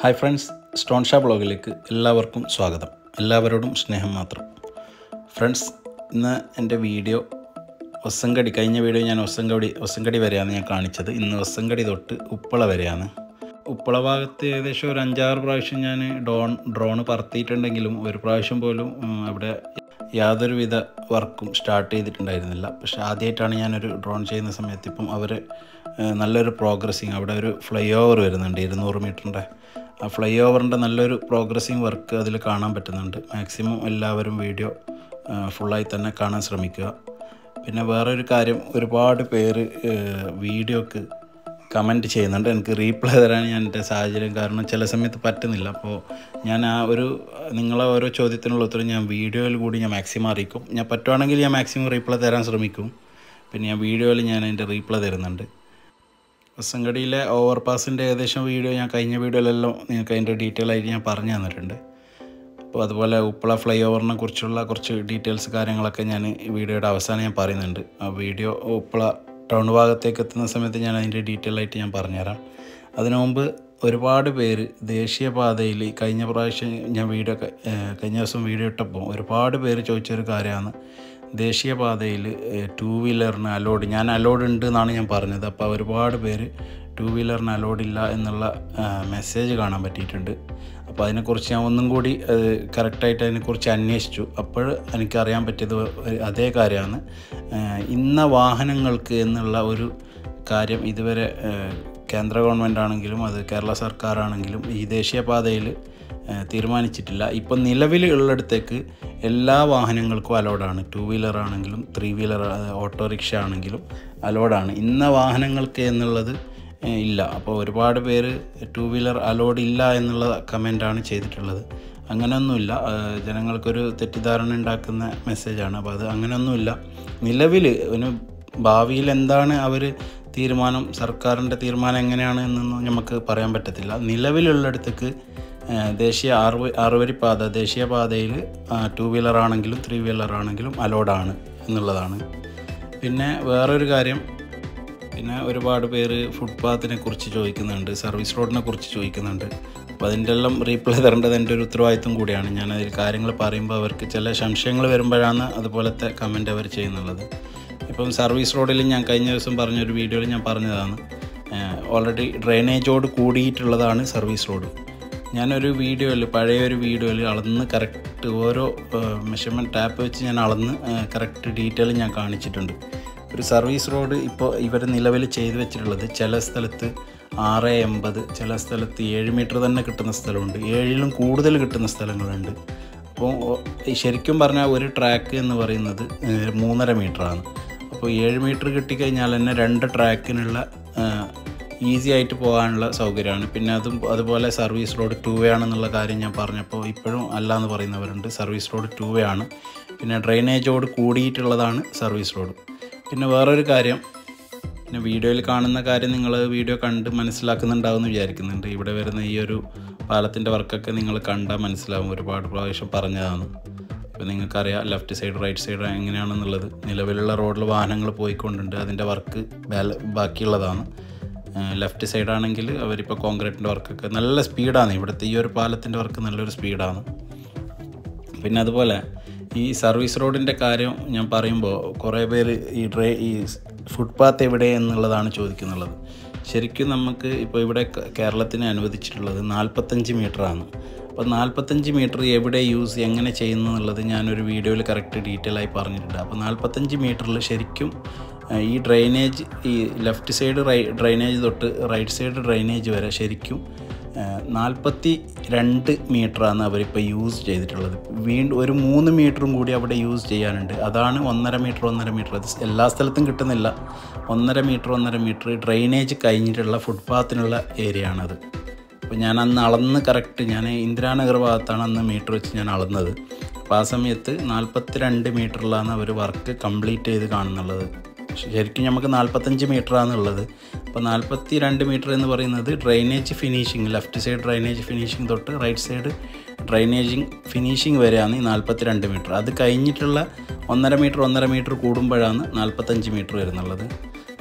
hi friends stone ഷാ ബ്ലോഗിലേക്ക് എല്ലാവർക്കും സ്വാഗതം എല്ലാവരോടും സ്നേഹം മാത്രം ഫ്രണ്ട്സ് ഇന്ന് എൻ്റെ വീഡിയോ ഒസങ്കടി കഴിഞ്ഞ വീഡിയോ ഞാൻ ഒസങ്കടി ഒസങ്കടി വരെയാണ് ഞാൻ കാണിച്ചത് ഇന്ന് ഒസങ്കടി തൊട്ട് ഉപ്പള വരെയാണ് ഉപ്പള ഭാഗത്ത് ഏകദേശം ഒരു അഞ്ചാറ് പ്രാവശ്യം ഞാൻ ഡ്രോൺ ഡ്രോൺ പറത്തിയിട്ടുണ്ടെങ്കിലും ഒരു പ്രാവശ്യം പോലും ഉം, അവിടെ യാതൊരുവിധ വർക്കും സ്റ്റാർട്ട് ചെയ്തിട്ടുണ്ടായിരുന്നില്ല പക്ഷേ ആദ്യമായിട്ടാണ് ഞാനൊരു ഡ്രോൺ ചെയ്യുന്ന സമയത്ത് ഇപ്പം അവർ നല്ലൊരു പ്രോഗ്രസ്സിങ് അവിടെ ഒരു ഫ്ലൈ ഓവർ വരുന്നുണ്ട് ഇരുന്നൂറ് മീറ്ററിൻ്റെ ആ ഫ്ലൈ ഓവറിൻ്റെ നല്ലൊരു പ്രോഗ്രസ്സിങ് വർക്ക് അതിൽ കാണാൻ പറ്റുന്നുണ്ട് മാക്സിമം എല്ലാവരും വീഡിയോ ഫുള്ളായി തന്നെ കാണാൻ ശ്രമിക്കുക പിന്നെ വേറൊരു കാര്യം ഒരുപാട് പേര് വീഡിയോക്ക് കമൻറ്റ് ചെയ്യുന്നുണ്ട് എനിക്ക് റീപ്ലൈ തരാൻ ഞാൻ എൻ്റെ സാഹചര്യം കാരണം ചില സമയത്ത് പറ്റുന്നില്ല അപ്പോൾ ഞാൻ ആ ഒരു നിങ്ങളെ ഓരോ ചോദ്യത്തിനുള്ള ഉത്തരം ഞാൻ വീഡിയോയിൽ കൂടി ഞാൻ മാക്സിമം അറിയിക്കും ഞാൻ പറ്റുവാണെങ്കിൽ ഞാൻ മാക്സിമം റീപ്ലൈ തരാൻ ശ്രമിക്കും പിന്നെ ഞാൻ വീഡിയോയിൽ ഞാൻ അതിൻ്റെ റീപ്ലൈ തരുന്നുണ്ട് വസങ്കടിയിലെ ഓവർ പാസിൻ്റെ ഏകദേശം വീഡിയോ ഞാൻ കഴിഞ്ഞ വീഡിയോയിലെല്ലാം നിങ്ങൾക്ക് അതിൻ്റെ ഡീറ്റെയിൽ ആയിട്ട് ഞാൻ പറഞ്ഞു തന്നിട്ടുണ്ട് അപ്പോൾ അതുപോലെ ഉപ്പള ഫ്ലൈ ഓവറിനെ കുറിച്ചുള്ള കുറച്ച് ഡീറ്റെയിൽസ് കാര്യങ്ങളൊക്കെ ഞാൻ ഈ വീഡിയോയുടെ അവസാനം ഞാൻ പറയുന്നുണ്ട് ആ വീഡിയോ ഉപ്പള ടൗൺ ഭാഗത്തേക്ക് എത്തുന്ന സമയത്ത് ഞാൻ അതിൻ്റെ ഡീറ്റെയിൽ ആയിട്ട് ഞാൻ പറഞ്ഞുതരാം അതിനു മുമ്പ് ഒരുപാട് പേര് ദേശീയപാതയിൽ കഴിഞ്ഞ പ്രാവശ്യം ഞാൻ വീഡിയോ ക- ഏഹ് കഴിഞ്ഞ ദിവസം വീഡിയോ ഇട്ടപ്പോൾ ഒരുപാട് പേര് ചോദിച്ചൊരു കാര്യമാണ് ദേശീയപാതയിൽ ടൂ വീലറിന് അലോഡ് ഞാൻ അലോഡ് ഉണ്ട് എന്നാണ് ഞാൻ പറഞ്ഞത് അപ്പോൾ ഒരുപാട് പേര് ടൂ വീലറിന് അലോഡ് ഇല്ല എന്നുള്ള മെസ്സേജ് കാണാൻ പറ്റിയിട്ടുണ്ട് അപ്പോൾ അതിനെക്കുറിച്ച് ഞാൻ ഒന്നും കൂടി കറക്റ്റായിട്ട് അതിനെക്കുറിച്ച് അന്വേഷിച്ചു അപ്പോൾ എനിക്കറിയാൻ പറ്റിയത് ഒരു- അതേ കാര്യമാണ് ഏഹ് ഇന്ന വാഹനങ്ങൾക്ക് എന്നുള്ള ഒരു കാര്യം ഇതുവരെ ഏഹ് കേന്ദ്ര ഗവൺമെൻറ് ആണെങ്കിലും അത് കേരള സർക്കാരാണെങ്കിലും ഈ ദേശീയപാതയിൽ ഏഹ് തീരുമാനിച്ചിട്ടില്ല ഇപ്പം നിലവിൽ ഉള്ളിടത്തേക്ക് എല്ലാ വാഹനങ്ങൾക്കും അലോഡാണ് ടു വീലർ ആണെങ്കിലും ത്രീ വീലർ ഓട്ടോറിക്ഷ ആണെങ്കിലും അലോഡാണ് ഇന്ന വാഹനങ്ങൾക്ക് എന്നുള്ളത് ഏഹ് ഇല്ല അപ്പോൾ ഒരുപാട് പേര് ടു വീലർ അലോഡ് ഇല്ല എന്നുള്ള കമൻ്റാണ് ചെയ്തിട്ടുള്ളത് അങ്ങനെയൊന്നുമില്ല ഏഹ് ജനങ്ങൾക്കൊരു തെറ്റിദ്ധാരണ ഉണ്ടാക്കുന്ന മെസ്സേജാണ് അപ്പോൾ അത് അങ്ങനെയൊന്നുമില്ല നിലവിൽ ഒരു ഭാവിയിൽ എന്താണ് അവർ തീരുമാനം സർക്കാരിൻ്റെ തീരുമാനം എങ്ങനെയാണ് എന്നൊന്നും നമുക്ക് പറയാൻ പറ്റത്തില്ല നിലവിലുള്ളിടത്തേക്ക് ഏഹ് ദേശീയ ആറുവ ആറുവരിപ്പാത ദേശീയപാതയിൽ ടു വീലർ ആണെങ്കിലും ത്രീ വീലർ ആണെങ്കിലും അലോഡാണ് എന്നുള്ളതാണ് പിന്നെ വേറൊരു കാര്യം പിന്നെ ഒരുപാട് പേര് ഫുട്പാത്തിനെ കുറിച്ച് ചോദിക്കുന്നുണ്ട് സർവീസ് റോഡിനെ കുറിച്ച് ചോദിക്കുന്നുണ്ട് അപ്പോൾ അതിൻ്റെ എല്ലാം റീപ്ലൈ തരേണ്ടത് എൻ്റെ ഒരു ഉത്തരവാദിത്വം കൂടിയാണ് ഞാൻ അതിൽ കാര്യങ്ങൾ പറയുമ്പോൾ അവർക്ക് ചില സംശയങ്ങൾ വരുമ്പോഴാണ് അതുപോലത്തെ കമൻ്റ് അവർ ചെയ്യുന്നുള്ളത് ഇപ്പം സർവീസ് റോഡിൽ ഞാൻ കഴിഞ്ഞ ദിവസം പറഞ്ഞൊരു വീഡിയോയിൽ ഞാൻ പറഞ്ഞതാണ് ഓൾറെഡി ഡ്രെയിനേജോട് കൂടിയിട്ടുള്ളതാണ് സർവീസ് റോഡ് ഞാനൊരു വീഡിയോയിൽ പഴയ ഒരു വീഡിയോയിൽ അളന്ന് കറക്റ്റ് ഓരോ മെഷർമെൻറ്റ് ടാപ്പ് വെച്ച് ഞാൻ അളന്ന് കറക്റ്റ് ഡീറ്റെയിൽ ഞാൻ കാണിച്ചിട്ടുണ്ട് ഒരു സർവീസ് റോഡ് ഇപ്പോൾ ഇവർ നിലവിൽ ചെയ്തു വെച്ചിട്ടുള്ളത് ചില സ്ഥലത്ത് ആറ് എൺപത് ചില സ്ഥലത്ത് ഏഴ് മീറ്റർ തന്നെ കിട്ടുന്ന സ്ഥലമുണ്ട് ഏഴിലും കൂടുതൽ കിട്ടുന്ന സ്ഥലങ്ങളുണ്ട് അപ്പോൾ ഓ- ഈ ശരിക്കും പറഞ്ഞാൽ ഒരു ട്രാക്ക് എന്ന് പറയുന്നത് ഏഹ്, മൂന്നര മീറ്ററാണ് അപ്പോൾ ഏഴ് മീറ്റർ കിട്ടിക്കഴിഞ്ഞാൽ തന്നെ രണ്ട് ട്രാക്കിനുള്ള ഈസി ആയിട്ട് പോകാനുള്ള സൗകര്യമാണ് പിന്നെ അതും അതുപോലെ സർവീസ് റോഡ് ടു വേ ആണെന്നുള്ള കാര്യം ഞാൻ പറഞ്ഞപ്പോൾ ഇപ്പോഴും അല്ല എന്ന് പറയുന്നവരുണ്ട് സർവീസ് റോഡ് ടു വേ ആണ് പിന്നെ ഡ്രെയിനേജോട് കൂടിയിട്ടുള്ളതാണ് സർവീസ് റോഡ് പിന്നെ വേറൊരു കാര്യം പിന്നെ വീഡിയോയിൽ കാണുന്ന കാര്യം നിങ്ങൾ വീഡിയോ കണ്ട് മനസ്സിലാക്കുന്നുണ്ടാവുമെന്ന് വിചാരിക്കുന്നുണ്ട് ഇവിടെ വരുന്ന ഈ ഒരു പാലത്തിൻ്റെ വർക്കൊക്കെ നിങ്ങൾ കണ്ടാൽ മനസ്സിലാവും ഒരുപാട് പ്രാവശ്യം പറഞ്ഞതാണ് ഇപ്പോൾ നിങ്ങൾക്കറിയാം ലെഫ്റ്റ് സൈഡ് റൈറ്റ് സൈഡ് എങ്ങനെയാണെന്നുള്ളത് നിലവിലുള്ള റോഡിൽ വാഹനങ്ങൾ പോയിക്കൊണ്ടുണ്ട് അതിൻ്റെ വർക്ക് ബാല ബാക്കിയുള്ളതാണ് ലെഫ്റ്റ് സൈഡാണെങ്കിൽ അവരിപ്പോൾ കോൺക്രീറ്റിൻ്റെ വർക്കൊക്കെ നല്ല സ്പീഡാണ് ഇവിടുത്തെ ഈ ഒരു പാലത്തിൻ്റെ വർക്ക് നല്ലൊരു സ്പീഡാണ് പിന്നെ അതുപോലെ ഈ സർവീസ് റോഡിൻ്റെ കാര്യം ഞാൻ പറയുമ്പോൾ കുറേ പേര് ഈ ഡ്രൈ ഈ ഫുട്പാത്ത് എവിടെ എന്നുള്ളതാണ് ചോദിക്കുന്നുള്ളത് ശരിക്കും നമുക്ക് ഇപ്പോൾ ഇവിടെ ക- കേരളത്തിന് അനുവദിച്ചിട്ടുള്ളത് നാൽപ്പത്തഞ്ച് മീറ്ററാണ് അപ്പോൾ നാൽപ്പത്തഞ്ച് മീറ്റർ എവിടെ യൂസ് എങ്ങനെ ചെയ്യുന്നു എന്നുള്ളത് ഞാനൊരു വീഡിയോയിൽ കറക്റ്റ് ഡീറ്റെയിൽ ആയി പറഞ്ഞിട്ടുണ്ട് അപ്പോൾ നാൽപ്പത്തഞ്ച് മീറ്ററിൽ ശരിക്കും ആ, ഈ ഡ്രെയിനേജ് ഈ ലെഫ്റ്റ് സൈഡ് റൈ ഡ്രെയിനേജ് തൊട്ട് റൈറ്റ് സൈഡ് ഡ്രെയിനേജ് വരെ ശരിക്കും നാൽപ്പത്തി രണ്ട് മീറ്ററാണ് അവരിപ്പോൾ യൂസ് ചെയ്തിട്ടുള്ളത് വീണ്ടും ഒരു മൂന്ന് മീറ്ററും കൂടി അവിടെ യൂസ് ചെയ്യാനുണ്ട് അതാണ് ഒന്നര മീറ്റർ ഒന്നര മീറ്റർ അത് എല്ലാ സ്ഥലത്തും കിട്ടുന്നില്ല ഒന്നര മീറ്റർ ഒന്നര മീറ്റർ ഡ്രെയിനേജ് കഴിഞ്ഞിട്ടുള്ള ഫുട്പാത്തിനുള്ള ഏരിയ ആണത് അപ്പോൾ ഞാൻ അന്ന് അളന്ന് കറക്റ്റ് ഞാൻ ഇന്ദിരാനഗർ ഭാഗത്താണ് അന്ന് മീറ്റർ വെച്ച് ഞാൻ അളന്നത് അപ്പോൾ ആ സമയത്ത് നാൽപ്പത്തി രണ്ട് മീറ്ററിലാണ് അവർ വർക്ക് കംപ്ലീറ്റ് ചെയ്ത് കാണുന്നുള്ളത് ശരിക്കും നമുക്ക് നാൽപ്പത്തഞ്ച് മീറ്ററാണ് ഉള്ളത് അപ്പോൾ നാൽപ്പത്തി രണ്ട് മീറ്റർ എന്ന് പറയുന്നത് drainage finishing left side drainage finishing തൊട്ട് റൈറ്റ് സൈഡ് ഡ്രെയിനേജിങ് ഫിനിഷിങ് വരെയാണ് ഈ നാൽപ്പത്തി രണ്ട് മീറ്റർ അത് കഴിഞ്ഞിട്ടുള്ള ഒന്നര മീറ്റർ ഒന്നര മീറ്റർ കൂടുമ്പോഴാണ് നാൽപ്പത്തഞ്ച് മീറ്റർ വരുന്നുള്ളത്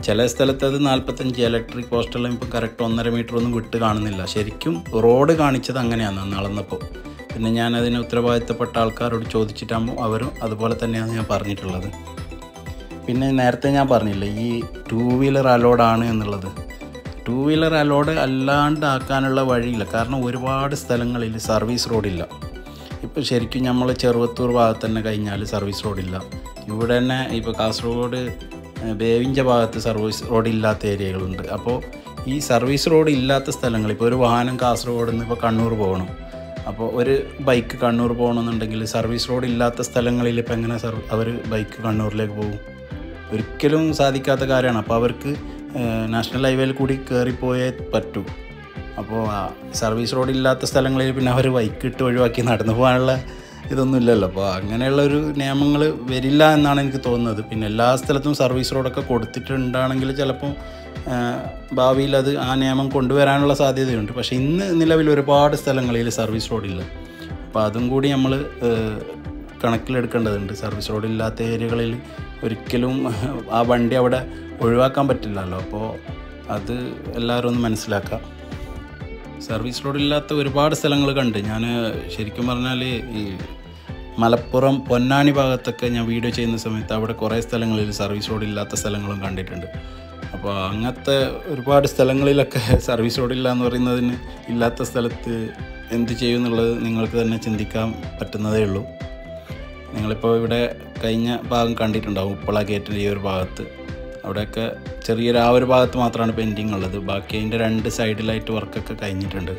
ചില സ്ഥലത്ത് അത് നാൽപ്പത്തഞ്ച് ഇലക്ട്രിക് പോസ്റ്റെല്ലാം ഇപ്പോൾ കറക്റ്റ് ഒന്നര മീറ്റർ ഒന്നും വിട്ട് കാണുന്നില്ല ശരിക്കും റോഡ് കാണിച്ചത് അങ്ങനെയാണ് അന്ന് അളന്നപ്പോൾ പിന്നെ ഞാൻ അതിന് ഉത്തരവാദിത്തപ്പെട്ട ആൾക്കാരോട് ചോദിച്ചിട്ടാകുമ്പോൾ അവരും അതുപോലെ തന്നെയാണ് ഞാൻ പറഞ്ഞിട്ടുള്ളത് പിന്നെ നേരത്തെ ഞാൻ പറഞ്ഞില്ലേ ഈ ടൂ വീലർ അലോഡാണ് എന്നുള്ളത് ടൂ വീലർ അലോഡ് അല്ലാണ്ടാക്കാനുള്ള വഴിയില്ല കാരണം ഒരുപാട് സ്ഥലങ്ങളിൽ സർവീസ് റോഡില്ല ഇപ്പോൾ ശരിക്കും നമ്മൾ ചെറുവത്തൂർ ഭാഗത്ത് തന്നെ കഴിഞ്ഞാൽ സർവീസ് റോഡില്ല ഇവിടെ തന്നെ ഇപ്പോൾ കാസർഗോഡ് ഏഹ്, ബേവിഞ്ച ഭാഗത്ത് സർവീസ് റോഡ് ഇല്ലാത്ത ഏരിയകളുണ്ട് അപ്പോൾ ഈ സർവീസ് റോഡ് ഇല്ലാത്ത സ്ഥലങ്ങൾ ഇപ്പോൾ ഒരു വാഹനം കാസർഗോഡ് നിന്ന് ഇപ്പോൾ കണ്ണൂർ പോകണം അപ്പോൾ ഒരു ബൈക്ക് കണ്ണൂർ പോകണമെന്നുണ്ടെങ്കിൽ സർവീസ് റോഡ് ഇല്ലാത്ത സ്ഥലങ്ങളിൽ ഇപ്പോൾ എങ്ങനെ സർ അവർ ബൈക്ക് കണ്ണൂരിലേക്ക് പോകും ഒരിക്കലും സാധിക്കാത്ത കാര്യമാണ് അപ്പോൾ അവർക്ക് ഏഹ്, നാഷണൽ ഹൈവേയിൽ കൂടി കയറിപ്പോയേ പറ്റൂ അപ്പോൾ ആ സർവീസ് റോഡ് ഇല്ലാത്ത സ്ഥലങ്ങളിൽ പിന്നെ അവർ ബൈക്ക് ഇട്ട് ഒഴിവാക്കി നടന്നു പോകാനുള്ള ഇതൊന്നും ഇല്ലല്ലോ അപ്പോൾ അങ്ങനെയുള്ള ഒരു നിയമങ്ങൾ വരില്ല എന്നാണ് എനിക്ക് തോന്നുന്നത് പിന്നെ എല്ലാ സ്ഥലത്തും സർവീസ് റോഡൊക്കെ കൊടുത്തിട്ടുണ്ടാണെങ്കിൽ ചിലപ്പോൾ ഭാവിയിൽ അത് ആ നിയമം കൊണ്ടുവരാനുള്ള സാധ്യതയുണ്ട് പക്ഷേ ഇന്ന് നിലവിൽ ഒരുപാട് സ്ഥലങ്ങളിൽ സർവീസ് റോഡില്ല അപ്പോൾ അതും കൂടി നമ്മൾ കണക്കിലെടുക്കേണ്ടതുണ്ട് സർവീസ് റോഡ് ഇല്ലാത്ത ഏരിയകളിൽ ഒരിക്കലും ആ വണ്ടി അവിടെ ഒഴിവാക്കാൻ പറ്റില്ലല്ലോ അപ്പോൾ അത് എല്ലാവരും ഒന്ന് മനസ്സിലാക്കാം സർവീസ് റോഡില്ലാത്ത ഒരുപാട് സ്ഥലങ്ങൾ കണ്ട് ഞാൻ ശരിക്കും പറഞ്ഞാൽ ഈ മലപ്പുറം പൊന്നാനി ഭാഗത്തൊക്കെ ഞാൻ വീഡിയോ ചെയ്യുന്ന സമയത്ത് അവിടെ കുറേ സ്ഥലങ്ങളിൽ സർവീസ് റോഡ് ഇല്ലാത്ത സ്ഥലങ്ങളും കണ്ടിട്ടുണ്ട് അപ്പോൾ അങ്ങനത്തെ ഒരുപാട് സ്ഥലങ്ങളിലൊക്കെ സർവീസ് റോഡില്ല എന്ന് പറയുന്നതിന് ഇല്ലാത്ത സ്ഥലത്ത് എന്ത് ചെയ്യും എന്നുള്ളത് നിങ്ങൾക്ക് തന്നെ ചിന്തിക്കാൻ പറ്റുന്നതേ ഉള്ളൂ നിങ്ങളിപ്പോൾ ഇവിടെ കഴിഞ്ഞ ഭാഗം കണ്ടിട്ടുണ്ടാവും ഉപ്പള ഗേറ്റിൻ്റെ ഈ ഒരു ഭാഗത്ത് അവിടെയൊക്കെ ചെറിയൊരു ആ ഒരു ഭാഗത്ത് മാത്രമാണ് പെൻഡിങ് ഉള്ളത് ബാക്കി അതിൻ്റെ രണ്ട് സൈഡിലായിട്ട് വർക്കൊക്കെ കഴിഞ്ഞിട്ടുണ്ട്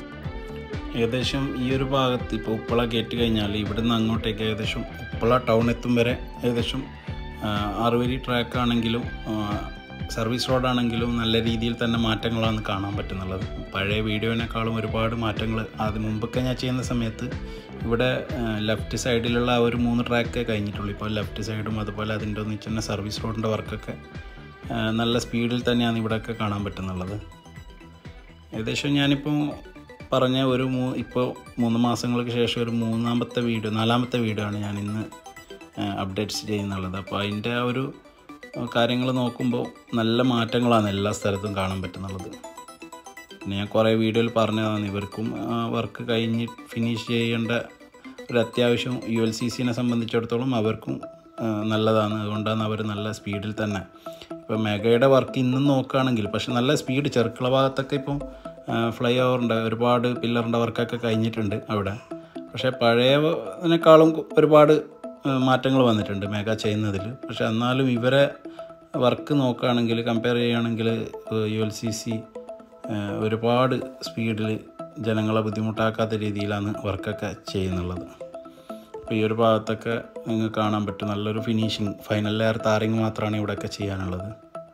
ഏകദേശം ഈ ഒരു ഭാഗത്ത് ഇപ്പോൾ ഉപ്പള ഗേറ്റ് കഴിഞ്ഞാൽ ഇവിടുന്ന് അങ്ങോട്ടേക്ക് ഏകദേശം ഉപ്പള ടൗൺ എത്തും വരെ ഏകദേശം ആ, ആറുവരി ട്രാക്ക് ആണെങ്കിലും ആ, സർവീസ് റോഡാണെങ്കിലും നല്ല രീതിയിൽ തന്നെ മാറ്റങ്ങളാണ് കാണാൻ പറ്റുന്നുള്ളത് പഴയ വീഡിയോനേക്കാളും ഒരുപാട് മാറ്റങ്ങൾ അത് മുമ്പൊക്കെ ഞാൻ ചെയ്യുന്ന സമയത്ത് ഇവിടെ ലെഫ്റ്റ് സൈഡിലുള്ള ആ ഒരു മൂന്ന് ട്രാക്കേ കഴിഞ്ഞിട്ടുള്ളൂ ഇപ്പോൾ ലെഫ്റ്റ് സൈഡും അതുപോലെ അതിൻ്റെ ഒന്നിച്ച് തന്നെ സർവീസ് റോഡിൻ്റെ വർക്കൊക്കെ ആ, നല്ല സ്പീഡിൽ തന്നെയാണ് ഇവിടെയൊക്കെ കാണാൻ പറ്റുന്നുള്ളത് ഏകദേശം ഞാനിപ്പോൾ പറഞ്ഞ ഒരു മൂ ഇപ്പോൾ മൂന്ന് മാസങ്ങൾക്ക് ശേഷം ഒരു മൂന്നാമത്തെ വീഡിയോ നാലാമത്തെ വീഡിയോ ആണ് ഞാൻ ഇന്ന് അപ്ഡേറ്റ്സ് ചെയ്യുന്നുള്ളത് അപ്പോൾ അതിൻ്റെ ആ ഒരു കാര്യങ്ങൾ നോക്കുമ്പോൾ നല്ല മാറ്റങ്ങളാണ് എല്ലാ സ്ഥലത്തും കാണാൻ പറ്റുന്നുള്ളത് പിന്നെ ഞാൻ കുറേ വീഡിയോയിൽ പറഞ്ഞതാണ് ഇവർക്കും വർക്ക് കഴിഞ്ഞ് ഫിനിഷ് ചെയ്യേണ്ട ഒരു അത്യാവശ്യം യു എൽ സി സിനെ സംബന്ധിച്ചിടത്തോളം അവർക്കും ആ, നല്ലതാണ് അതുകൊണ്ടാണ് അവർ നല്ല സ്പീഡിൽ തന്നെ ഇപ്പോൾ മെഗയുടെ വർക്ക് ഇന്നും നോക്കുകയാണെങ്കിൽ പക്ഷെ നല്ല സ്പീഡ് ചെറുക്കള ഭാഗത്തൊക്കെ ഇപ്പം ഫ്ലൈ ഓവറിൻ്റെ ഒരുപാട് പില്ലറിൻ്റെ വർക്കൊക്കെ കഴിഞ്ഞിട്ടുണ്ട് അവിടെ പക്ഷേ പഴയതിനേക്കാളും ഒരുപാട് മാറ്റങ്ങൾ വന്നിട്ടുണ്ട് മെഗ ചെയ്യുന്നതിൽ പക്ഷെ എന്നാലും ഇവരെ വർക്ക് നോക്കുകയാണെങ്കിൽ കമ്പയർ ചെയ്യുകയാണെങ്കിൽ യു എൽ സി സി ഒരുപാട് സ്പീഡിൽ ജനങ്ങളെ ബുദ്ധിമുട്ടാക്കാത്ത രീതിയിലാണ് വർക്കൊക്കെ ചെയ്യുന്നുള്ളത് അപ്പോൾ ഈ ഒരു ഭാഗത്തൊക്കെ നിങ്ങൾക്ക് കാണാൻ പറ്റും നല്ലൊരു ഫിനിഷിങ് ഫൈനൽ ലെയർ താറിങ് മാത്രമാണ് ഇവിടെയൊക്കെ ചെയ്യാനുള്ളത്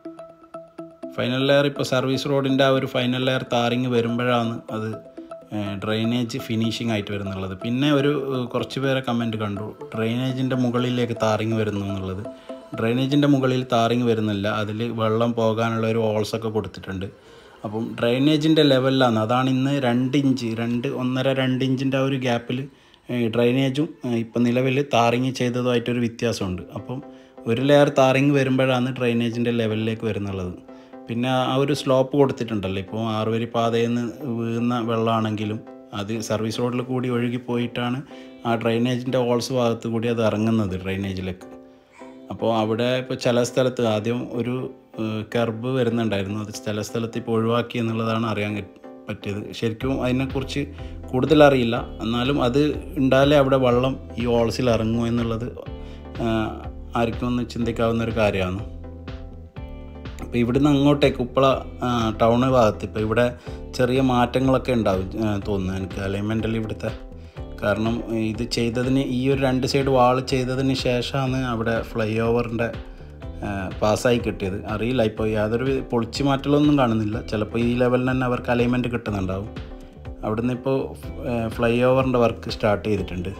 ഫൈനൽ ലെയർ ഇപ്പോൾ സർവീസ് റോഡിൻ്റെ ആ ഒരു ഫൈനൽ ലെയർ താറിങ് വരുമ്പോഴാണ് അത് ഡ്രെയിനേജ് ഫിനിഷിംഗ് ആയിട്ട് വരുന്നുള്ളത് പിന്നെ ഒരു ഏഹ്, കുറച്ച് പേരെ കമൻറ്റ് കണ്ടു ഡ്രെയിനേജിൻ്റെ മുകളിലേക്ക് താറിങ് വരുന്നു എന്നുള്ളത് ഡ്രെയിനേജിൻ്റെ മുകളിൽ താറിങ് വരുന്നില്ല അതിൽ വെള്ളം പോകാനുള്ള ഒരു ഹോൾസൊക്കെ കൊടുത്തിട്ടുണ്ട് അപ്പം ഡ്രെയിനേജിൻ്റെ ലെവലിലാണ് അതാണ് ഇന്ന് രണ്ട് ഇഞ്ച് രണ്ട് ഒന്നര രണ്ട് ഇഞ്ചിൻ്റെ ആ ഒരു ഗ്യാപ്പിൽ ഡ്രെയിനേജും ഇപ്പം നിലവിൽ താറിങ് ചെയ്തതുമായിട്ടൊരു വ്യത്യാസമുണ്ട് അപ്പം ഒരു ലെയർ താറിങ് വരുമ്പോഴാണ് ഡ്രെയിനേജിൻ്റെ ലെവലിലേക്ക് വരുന്നുള്ളത് പിന്നെ ആ ഒരു സ്ലോപ്പ് കൊടുത്തിട്ടുണ്ടല്ലോ ഇപ്പോൾ ആറുവരി പാതയിൽ നിന്ന് വീഴുന്ന വെള്ളമാണെങ്കിലും അത് സർവീസ് റോഡിൽ കൂടി ഒഴുകി പോയിട്ടാണ് ആ ഡ്രെയിനേജിൻ്റെ ഹോൾസ് ഭാഗത്ത് കൂടി അത് ഇറങ്ങുന്നത് ഡ്രെയിനേജിലേക്ക് അപ്പോൾ അവിടെ ഇപ്പോൾ ചില സ്ഥലത്ത് ആദ്യം ഒരു കർബ് വരുന്നുണ്ടായിരുന്നു അത് ചില സ്ഥലത്ത് ഇപ്പോൾ ഒഴിവാക്കി എന്നുള്ളതാണ് അറിയാൻ കി- പറ്റിയത് ശരിക്കും അതിനെക്കുറിച്ച് കൂടുതൽ അറിയില്ല എന്നാലും അത് ഉണ്ടായാലേ അവിടെ വെള്ളം ഈ ഹോൾസിൽ ഇറങ്ങുമോ എന്നുള്ളത് ആ, ആർക്കും ഒന്ന് ചിന്തിക്കാവുന്ന ഒരു കാര്യമാണ് അപ്പോൾ ഇവിടുന്ന് അങ്ങോട്ടേക്ക് ഉപ്പള ടൗൺ ഭാഗത്ത് ഇപ്പോൾ ഇവിടെ ചെറിയ മാറ്റങ്ങളൊക്കെ ഉണ്ടാവും ആ, തോന്നുന്നു എനിക്ക് അലൈൻമെൻറ്റൽ ഇവിടുത്തെ കാരണം ഇത് ചെയ്തതിന് ഈ ഒരു രണ്ട് സൈഡ് വാൾ ചെയ്തതിന് ശേഷമാണ് അവിടെ ഫ്ലൈ ഓവറിൻ്റെ പാസ്സായി കിട്ടിയത് അറിയില്ല ഇപ്പോൾ യാതൊരു വി- പൊളിച്ചു മാറ്റലൊന്നും കാണുന്നില്ല ചിലപ്പോൾ ഈ ലെവലിൽ തന്നെ അവർക്ക് അലൈൻമെൻറ്റ് കിട്ടുന്നുണ്ടാവും അവിടുന്ന് ഇപ്പോൾ ഫ്ലൈ ഓവറിൻ്റെ വർക്ക് സ്റ്റാർട്ട് ചെയ്തിട്ടുണ്ട്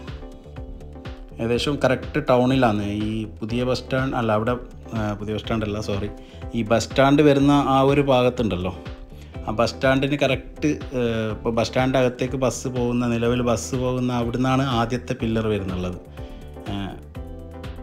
ഏകദേശം കറക്റ്റ് ടൗണിലാണ് ഈ പുതിയ ബസ് സ്റ്റാൻഡ് അല്ല അവിടെ ആ, പുതിയ ബസ് സ്റ്റാൻഡ് അല്ല സോറി ഈ ബസ് സ്റ്റാൻഡ് വരുന്ന ആ ഒരു ഭാഗത്തുണ്ടല്ലോ ആ ബസ് സ്റ്റാൻഡിന് കറക്റ്റ് ഇപ്പോൾ ബസ് സ്റ്റാൻഡ് അകത്തേക്ക് ബസ് പോകുന്ന നിലവിൽ ബസ് പോകുന്ന അവിടെ നിന്നാണ് ആദ്യത്തെ പില്ലർ വരുന്നുള്ളത് ആ,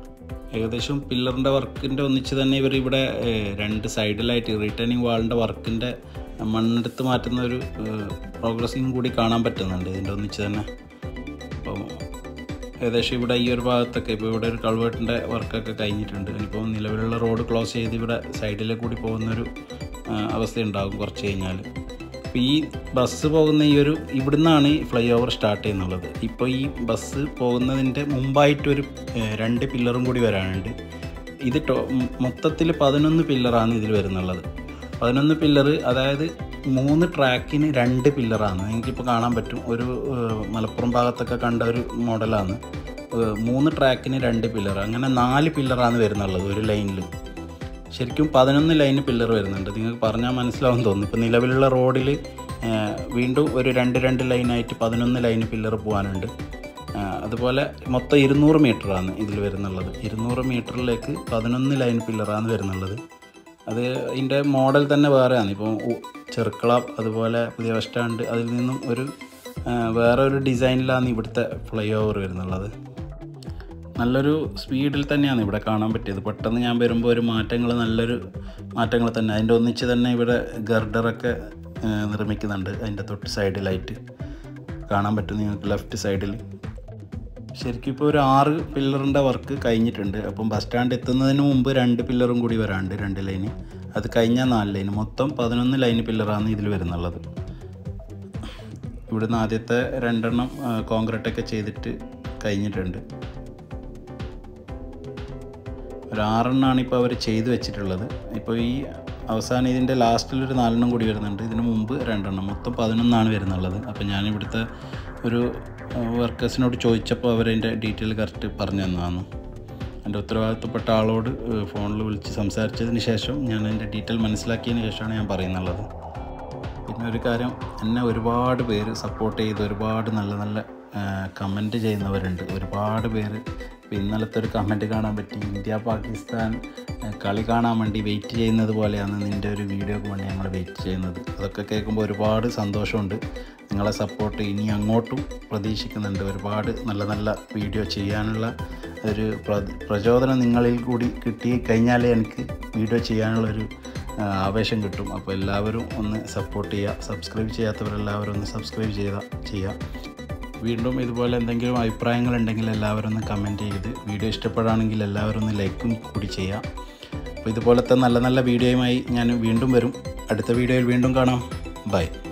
ഏകദേശം പില്ലറിൻ്റെ വർക്കിൻ്റെ ഒന്നിച്ച് തന്നെ ഇവർ ഇവിടെ ഏഹ്, രണ്ട് സൈഡിലായിട്ട് റിട്ടേണിങ് വാളിൻ്റെ വർക്കിൻ്റെ മണ്ണെടുത്ത് മാറ്റുന്ന ഒരു പ്രോഗ്രസ്സിങ് കൂടി കാണാൻ പറ്റുന്നുണ്ട് ഇതിൻ്റെ ഒന്നിച്ച് തന്നെ അപ്പം ഏകദേശം ഇവിടെ ഈ ഒരു ഭാഗത്തൊക്കെ ഇപ്പോൾ ഇവിടെ ഒരു കൾവേട്ടിൻ്റെ വർക്കൊക്കെ കഴിഞ്ഞിട്ടുണ്ട് ഇനിയിപ്പോൾ നിലവിലുള്ള റോഡ് ക്ലോസ് ചെയ്ത് ഇവിടെ സൈഡിലെ കൂടി പോകുന്നൊരു ആ, അവസ്ഥയുണ്ടാകും കുറച്ച് കഴിഞ്ഞാൽ ഇപ്പോൾ ഈ ബസ് പോകുന്ന ഈ ഒരു ഇവിടുന്നാണ് ഈ ഫ്ലൈ ഓവർ സ്റ്റാർട്ട് ചെയ്യുന്നുള്ളത് ഇപ്പോൾ ഈ ബസ് പോകുന്നതിൻ്റെ മുമ്പായിട്ടൊരു ഏ, രണ്ട് പില്ലറും കൂടി വരാനുണ്ട് ഇത് ടോ മൊത്തത്തിൽ പതിനൊന്ന് പില്ലറാണ് ഇതിൽ വരുന്നുള്ളത് പതിനൊന്ന് പില്ലറ് അതായത് മൂന്ന് ട്രാക്കിന് രണ്ട് പില്ലറാണ് നിങ്ങൾക്കിപ്പോൾ കാണാൻ പറ്റും ഒരു ഏഹ്, മലപ്പുറം ഭാഗത്തൊക്കെ കണ്ട ഒരു മോഡലാണ് ഏഹ്, മൂന്ന് ട്രാക്കിന് രണ്ട് പില്ലർ അങ്ങനെ നാല് പില്ലറാണ് വരുന്നുള്ളത് ഒരു ലൈനിൽ ശരിക്കും പതിനൊന്ന് ലൈന് പില്ലർ വരുന്നുണ്ട് നിങ്ങൾക്ക് പറഞ്ഞാൽ മനസ്സിലാവും തോന്നുന്നു ഇപ്പോൾ നിലവിലുള്ള റോഡിൽ വീണ്ടും ഒരു രണ്ട് രണ്ട് ലൈനായിട്ട് പതിനൊന്ന് ലൈന് പില്ലർ പോകാനുണ്ട് ആ, അതുപോലെ മൊത്തം ഇരുന്നൂറ് മീറ്ററാണ് ഇതിൽ വരുന്നുള്ളത് ഇരുന്നൂറ് മീറ്ററിലേക്ക് പതിനൊന്ന് ലൈൻ പില്ലറാണ് വരുന്നുള്ളത് അത് ഇതിൻ്റെ മോഡൽ തന്നെ വേറെയാണ് ഇപ്പോൾ ഉ- ചെറുക്കള അതുപോലെ പുതിയ ബസ് സ്റ്റാൻഡ് അതിൽ നിന്നും ഒരു ആ, വേറെ ഒരു ഡിസൈനിലാണ് ഇവിടുത്തെ ഫ്ലൈ ഓവർ വരുന്നുള്ളത് നല്ലൊരു സ്പീഡിൽ തന്നെയാണ് ഇവിടെ കാണാൻ പറ്റിയത് പെട്ടെന്ന് ഞാൻ വരുമ്പോൾ ഒരു മാറ്റങ്ങൾ നല്ലൊരു മാറ്റങ്ങൾ തന്നെ അതിൻ്റെ ഒന്നിച്ച് തന്നെ ഇവിടെ ഗർഡറൊക്കെ ആ, നിർമ്മിക്കുന്നുണ്ട് അതിൻ്റെ തൊട്ട് സൈഡിലായിട്ട് കാണാൻ പറ്റും നിങ്ങൾക്ക് ലെഫ്റ്റ് സൈഡിൽ ശരിക്കും ഇപ്പോൾ ഒരു ആറ് പില്ലറിൻ്റെ വർക്ക് കഴിഞ്ഞിട്ടുണ്ട് അപ്പം ബസ് സ്റ്റാൻഡ് എത്തുന്നതിന് മുമ്പ് രണ്ട് പില്ലറും കൂടി വരാണ്ട് രണ്ട് ലൈന് അത് കഴിഞ്ഞാൽ നാല് ലൈന് മൊത്തം പതിനൊന്ന് ലൈന് പില്ലറാണ് ഇതിൽ വരുന്നുള്ളത് ഇവിടുന്ന് ആദ്യത്തെ രണ്ടെണ്ണം കോൺക്രീറ്റ് ഒക്കെ ചെയ്തിട്ട് കഴിഞ്ഞിട്ടുണ്ട് ഒരു ആറെണ്ണമാണ് ഇപ്പോൾ അവർ ചെയ്തു വെച്ചിട്ടുള്ളത് ഇപ്പോൾ ഈ അവസാനം ഇതിൻ്റെ ലാസ്റ്റിലൊരു നാലെണ്ണം കൂടി വരുന്നുണ്ട് ഇതിന് മുമ്പ് രണ്ടെണ്ണം മൊത്തം പതിനൊന്നാണ് വരുന്നുള്ളത് അപ്പോൾ ഞാൻ ഇവിടുത്തെ ഒരു വർക്കേഴ്സിനോട് ചോദിച്ചപ്പോൾ അവരതിൻ്റെ ഡീറ്റെയിൽ കറക്റ്റ് പറഞ്ഞു തന്നതാണ് എൻ്റെ ഉത്തരവാദിത്തപ്പെട്ട ആളോട് ഫോണിൽ വിളിച്ച് സംസാരിച്ചതിന് ശേഷം ഞാൻ അതിൻ്റെ ഡീറ്റെയിൽ മനസ്സിലാക്കിയതിന് ശേഷമാണ് ഞാൻ പറയുന്നുള്ളത് പിന്നെ ഒരു കാര്യം എന്നെ ഒരുപാട് പേര് സപ്പോർട്ട് ചെയ്ത് ഒരുപാട് നല്ല നല്ല കമൻറ്റ് ചെയ്യുന്നവരുണ്ട് ഒരുപാട് പേര് ഇപ്പം ഇന്നലത്തെ ഒരു കമൻറ്റ് കാണാൻ പറ്റി ഇന്ത്യ പാകിസ്ഥാൻ ആ, കളി കാണാൻ വേണ്ടി വെയിറ്റ് ചെയ്യുന്നത് പോലെയാണ് നിൻ്റെ ഒരു വീഡിയോക്ക് വേണ്ടി ഞങ്ങൾ വെയിറ്റ് ചെയ്യുന്നത് അതൊക്കെ കേൾക്കുമ്പോൾ ഒരുപാട് സന്തോഷമുണ്ട് നിങ്ങളെ സപ്പോർട്ട് ഇനി അങ്ങോട്ടും പ്രതീക്ഷിക്കുന്നുണ്ട് ഒരുപാട് നല്ല നല്ല വീഡിയോ ചെയ്യാനുള്ള ഒരു പ്ര- പ്രചോദനം നിങ്ങളിൽ കൂടി കിട്ടി കഴിഞ്ഞാലേ എനിക്ക് വീഡിയോ ചെയ്യാനുള്ളൊരു ആ, ആവേശം കിട്ടും അപ്പോൾ എല്ലാവരും ഒന്ന് സപ്പോർട്ട് ചെയ്യുക സബ്സ്ക്രൈബ് ചെയ്യാത്തവരെല്ലാവരും ഒന്ന് സബ്സ്ക്രൈബ് ചെയ്ത ചെയ്യുക വീണ്ടും ഇതുപോലെ എന്തെങ്കിലും അഭിപ്രായങ്ങളുണ്ടെങ്കിൽ എല്ലാവരും ഒന്ന് കമൻറ്റ് ചെയ്ത് വീഡിയോ ഇഷ്ടപ്പെടുകയാണെങ്കിൽ എല്ലാവരും ഒന്ന് ലൈക്കും കൂടി ചെയ്യുക അപ്പോൾ ഇതുപോലത്തെ നല്ല നല്ല വീഡിയോയുമായി ഞാൻ വീണ്ടും വരും അടുത്ത വീഡിയോയിൽ വീണ്ടും കാണാം ബൈ